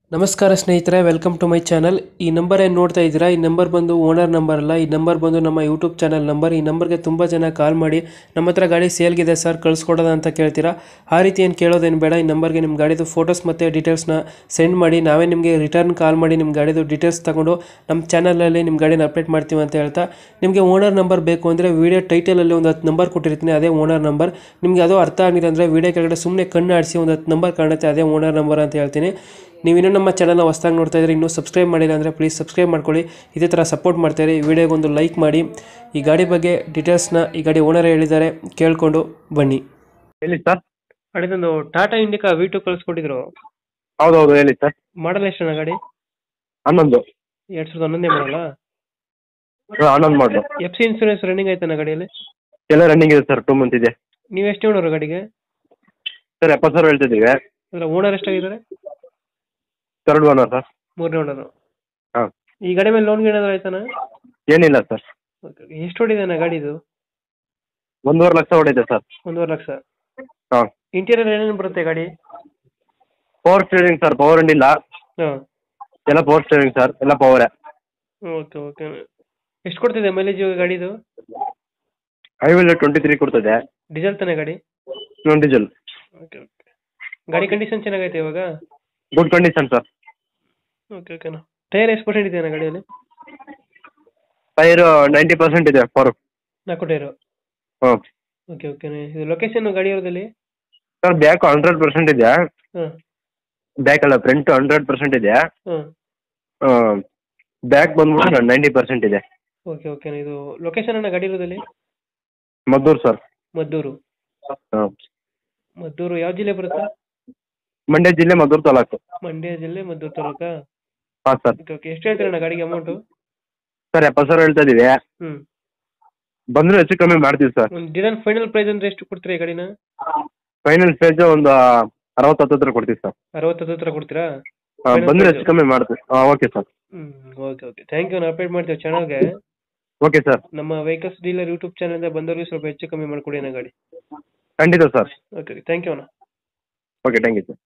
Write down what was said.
ನಮಸ್ಕಾರ ಸ್ನೇಹಿತರೆ welcome to my channel ಈ ನಂಬರ್ ಏನು ನೋಡ್ತಾ ಇದ್ದೀರಾ ಈ ನಂಬರ್ ಬಂದು ಓನರ್ ನಂಬರ್ ಅಲ್ಲ ಈ ನಂಬರ್ ಬಂದು ನಮ್ಮ ಯೂಟ್ಯೂಬ್ ಚಾನಲ್ ನಂಬರ್ ಈ ನಂಬರ್ಗೆ ತುಂಬ ಜನ ಕಾಲ್ ಮಾಡಿ ನಮ್ಮ ಹತ್ರ ಗಾಡಿ ಸೇಲ್ಗಿದೆ ಸರ್ ಕಳಿಸ್ಕೊಡೋದ ಅಂತ ಕೇಳ್ತೀರಾ ಆ ರೀತಿ ಏನು ಕೇಳೋದೇನು ಬೇಡ ಈ ನಂಬರ್ಗೆ ನಿಮ್ಮ ಗಾಡಿದು ಫೋಟೋಸ್ ಮತ್ತು ಡೀಟೇಲ್ಸ್ನ ಸೆಂಡ್ ಮಾಡಿ ನಾವೇ ನಿಮಗೆ ರಿಟರ್ನ್ ಕಾಲ್ ಮಾಡಿ ನಿಮ್ಮ ಗಾಡಿದು ಡೀಟೇಲ್ಸ್ ತಗೊಂಡು ನಮ್ಮ ಚಾನಲಲ್ಲಿ ನಿಮ್ಮ ಗಾಡಿನ ಅಪ್ಡೇಟ್ ಮಾಡ್ತೀವಿ ಅಂತ ಹೇಳ್ತಾ ನಿಮಗೆ ಓನರ್ ನಂಬರ್ ಬೇಕು ಅಂದರೆ ವೀಡಿಯೋ ಟೈಟಲಲ್ಲಿ ಒಂದು ಹತ್ತು ನಂಬರ್ ಕೊಟ್ಟಿರ್ತೀನಿ ಅದೇ ಓನರ್ ನಂಬರ್ ನಿಮಗೆ ಅದು ಅರ್ಥ ಆಗಿಲ್ಲ ಅಂದರೆ ವೀಡಿಯೋ ಕೆಳಗಡೆ ಸುಮ್ಮನೆ ಕಣ್ಣು ಆಡಿಸಿ ಒಂದು ಹತ್ತು ನಂಬರ್ ಕಾಣುತ್ತೆ ಅದೇ ಓನರ್ ನಂಬರ್ ಅಂತ ಹೇಳ್ತೀನಿ ನೀವು ಇನ್ನೂ ನಮ್ಮ ಚಾನಲ್ನ ಹೊಸ್ದಾಗಿ ನೋಡ್ತಾ ಇದ್ರೆ ಇನ್ನೂ ಸಬ್ಸ್ಕ್ರೈಬ್ ಮಾಡಿಲ್ಲ ಅಂದರೆ ಪ್ಲೀಸ್ ಸಬ್ಸ್ಕ್ರೈಬ್ ಮಾಡ್ಕೊಳ್ಳಿ ಇದೇ ಥರ ಸಪೋರ್ಟ್ ಮಾಡ್ತಾರೆ ಈ ವಿಡಿಯೋಗೆ ಒಂದು ಲೈಕ್ ಮಾಡಿ ಈ ಗಾಡಿ ಬಗ್ಗೆ ಡೀಟೇಲ್ಸ್ನ ಈ ಗಾಡಿ ಓನರ್ ಹೇಳಿದ್ದಾರೆ ಕೇಳಿಕೊಂಡು ಬನ್ನಿ ಹೇಳಿ ಸರ್ ಅಡಿದೊಂದು ಟಾಟಾ ಇಂಡಿಕಾ ವಿ ಟು ಕಳಿಸ್ಕೊಟ್ಟಿದ್ರು ಹೌದೌದು ಹೇಳಿ ಸರ್ ಮಾಡಲ್ ಎಷ್ಟಣ್ಣ ಗಾಡಿ ಹನ್ನೊಂದು ಎರಡು ಸಾವಿರದ ಹನ್ನೊಂದೇ ಮಾಡಲ್ಲ ಹಾಂ ಹನ್ನೊಂದು ಮಾಡಲು ಎಫ್ ಸಿ ಇನ್ಸೂರೆನ್ಸ್ ರನ್ನಿಂಗ್ ಆಯ್ತಾನ ಗಾಡಿಯಲ್ಲಿ ಎಲ್ಲ ರನ್ನಿಂಗ್ ಇದೆ ಸರ್ ಟೂ ಮಂತ್ ಇದೆ ನೀವು ಎಷ್ಟು ಓನರು ಗಾಡಿಗೆ ಸರ್ ಎಪ್ಪತ್ತು ಸಾವಿರ ಹೇಳ್ತಿದ್ದೀವಿ ಅಲ್ಲ ಓನರ್ ಎಷ್ಟಾಗಿದ್ದಾರೆ ಥರ್ಡ್ ಓನರ್ ಸರ್ ಮೂರನೇ ಓನರು ಹಾಂ ಈ ಗಾಡಿ ಮೇಲೆ ಲೋನ್ ಏನಾದ್ರು ಆಯ್ತಾನ ಏನಿಲ್ಲ ಸರ್ ಎಷ್ಟು ಹೊಡಿದಾನ ಗಾಡಿದು ಒಂದೂವರೆ ಲಕ್ಷ ಹೊಡಿದೆ ಸರ್ ಒಂದೂವರೆ ಲಕ್ಷ ಹಾಂ ಇಂಟೀರಿಯರ್ ಏನೇನು ಬರುತ್ತೆ ಗಾಡಿ ಪವರ್ ಸ್ಟೇರಿಂಗ್ ಸರ್ ಪವರ್ ಇಲ್ಲ ಹಾಂ ಎಲ್ಲ ಪವರ್ ಸ್ಟೇರಿಂಗ್ ಸರ್ ಎಲ್ಲ ಪವರೇ ಓಕೆ ಓಕೆ ಎಷ್ಟು ಕೊಡ್ತಿದೆ ಮೈಲೇಜ್ ಗಾಡಿದು ಹೈವೇಲಿ ಟ್ವೆಂಟಿ ತ್ರೀ ಕೊಡ್ತದೆ ಡೀಸೆಲ್ ತಾನೇ ಗಾಡಿ ನಾನ್ ಡೀಸೆಲ್ ಓಕೆ ಓಕೆ ಗಾಡಿ ಕಂಡೀಷನ್ ಚೆನ್ನಾಗೈತೆ ಇವಾಗ ಗುಡ್ ಕಂಡೀಷನ್ ಸರ್ ಓಕೆ ಓಕೆನಾ ಟೈರ್ ಎಷ್ಟು ಪರ್ಸೆಂಟ್ ಇದೆಯಾ ಗಾಡಿಯಲ್ಲಿ ಟೈರ್ ನೈಂಟಿ ಪರ್ಸೆಂಟ್ ಇದೆ ಫಾರ್ ನಾಲ್ಕು ಟೈರು ಹಾಂ ಓಕೆ ಓಕೆನೆ ಇದು ಲೊಕೇಶನ್ ಗಾಡಿ ಇರೋದಲ್ಲಿ ಸರ್ ಬ್ಯಾಕ್ ಹಂಡ್ರೆಡ್ ಪರ್ಸೆಂಟ್ ಇದೆ ಹಾಂ ಬ್ಯಾಕ್ ಅಲ್ಲ ಫ್ರಂಟ್ ಹಂಡ್ರೆಡ್ ಪರ್ಸೆಂಟ್ ಇದೆ ಹಾಂ ಬ್ಯಾಕ್ ಬಂದ್ಬಿಟ್ಟು ನೈಂಟಿ ಪರ್ಸೆಂಟ್ ಇದೆ ಓಕೆ ಓಕೆನಾ ಇದು ಲೊಕೇಶನ್ ಅಣ್ಣ ಗಾಡಿ ಇರೋದಲ್ಲಿ ಮದ್ದೂರು ಸರ್ ಮದ್ದೂರು ಹಾಂ ಮದ್ದೂರು ಯಾವ ಜಿಲ್ಲೆ ಬರುತ್ತೆ ಮಂಡ್ಯ ಜಿಲ್ಲೆ ಮದ್ದೂರು ತಾಲೂಕು ಮಂಡ್ಯ ಜಿಲ್ಲೆ ಮದ್ದೂರು ತಾಲೂಕಾ ಹಾಂ ಸರ್ ಓಕೆ ಓಕೆ ಎಷ್ಟು ಹೇಳ್ತೀರಣ್ಣ ಗಾಡಿಗೆ ಅಮೌಂಟು ಸರ್ ಎಪ್ಪತ್ತು ಸಾವಿರ ಹೇಳ್ತಾ ಇದೀವಿ ಹ್ಞೂ ಬಂದರೂ ಹೆಚ್ಚು ಕಮ್ಮಿ ಮಾಡ್ತೀವಿ ಸರ್ ಒಂದು ಡಿಸೈನ್ ಫೈನಲ್ ಪ್ರೈಸ್ ಅಂದರೆ ಎಷ್ಟು ಕೊಡ್ತೀರಾ ಈ ಗಾಡಿನ ಫೈನಲ್ ಸ್ಟೇಜ್ ಒಂದು ಅರವತ್ತು ಹತ್ತತ್ರ ಕೊಡ್ತೀವಿ ಸರ್ ಅರವತ್ತು ಹತ್ರ ಕೊಡ್ತೀರಾ ಹಾಂ Final ಬಂದರೆ price? ಹೆಚ್ಚು ಕಮ್ಮಿ ಮಾಡ್ತೀವಿ ಹಾಂ ಓಕೆ ಸರ್ ಹ್ಞೂ ಓಕೆ ಓಕೆ ಥ್ಯಾಂಕ್ ಯು ನಾವು ಅಪ್ಡೇಟ್ ಮಾಡ್ತೀವಿ ಚಾನಲ್ಗೆ ಓಕೆ ಸರ್ ನಮ್ಮ ವೆಹಿಕಲ್ಸ್ ಡೀಲರ್ ಯೂಟ್ಯೂಬ್ ಚಾನಲ್ಗೆ ಬಂದವರಿಗೆ ಸ್ವಲ್ಪ ಹೆಚ್ಚು ಕಮ್ಮಿ ಮಾಡಿಕೊಡಿ ಅಣ್ಣ ಗಾಡಿ ಖಂಡಿತ ಸರ್ ಓಕೆ ಥ್ಯಾಂಕ್ ಯು ಅಣ್ಣ ಓಕೆ ಥ್ಯಾಂಕ್ ಯು ಸರ್